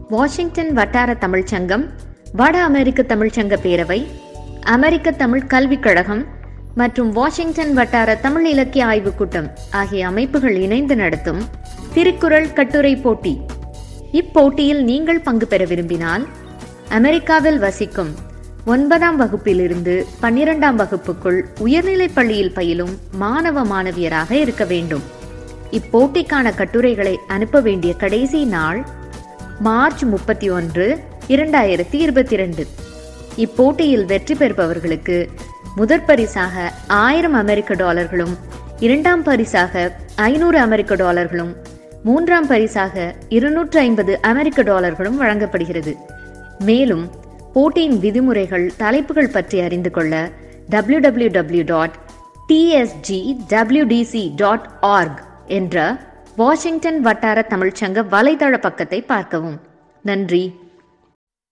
Washington வட்டார தமிழ்ச் சங்கம் வட அமெரிக்க தமிழ்ச்சங்க பேரவை அமெரிக்க தமிழ் கல்விக் கழகம் மற்றும் வாஷிங்டன் வட்டார தமிழ் இலக்கிய ஆய்வுக் கூட்டம் ஆகிய அமைப்புகள் இணைந்து நடத்தும் திருக்குறள் கட்டுரை போட்டி இப்போட்டியில் நீங்கள் பங்கு பெற விரும்பினால் அமெரிக்காவில் வசிக்கும் ஒன்பதாம் வகுப்பிலிருந்து பன்னிரெண்டாம் வகுப்புக்குள் உயர்நிலைப் பள்ளியில் பயிலும் மாணவ மாணவியராக இருக்க வேண்டும் இப்போட்டிக்கான கட்டுரைகளை அனுப்ப வேண்டிய கடைசி நாள் மார்ச் முப்பத்தி ஒன்று இரண்டாயிரத்தி இருபத்தி ரெண்டு இப்போட்டியில் வெற்றி பெறுபவர்களுக்கு முதற் பரிசாக ஆயிரம் அமெரிக்க டாலர்களும் இரண்டாம் பரிசாக ஐநூறு அமெரிக்க டாலர்களும் மூன்றாம் பரிசாக இருநூற்று ஐம்பது அமெரிக்க டாலர்களும் வழங்கப்படுகிறது மேலும் போட்டியின் விதிமுறைகள் தலைப்புகள் பற்றி அறிந்து கொள்ள W W W dot TSG WDC dot org என்ற வாஷிங்டன் வட்டார தமிழ்ச்சங்க வலைதள பக்கத்தை பார்க்கவும் நன்றி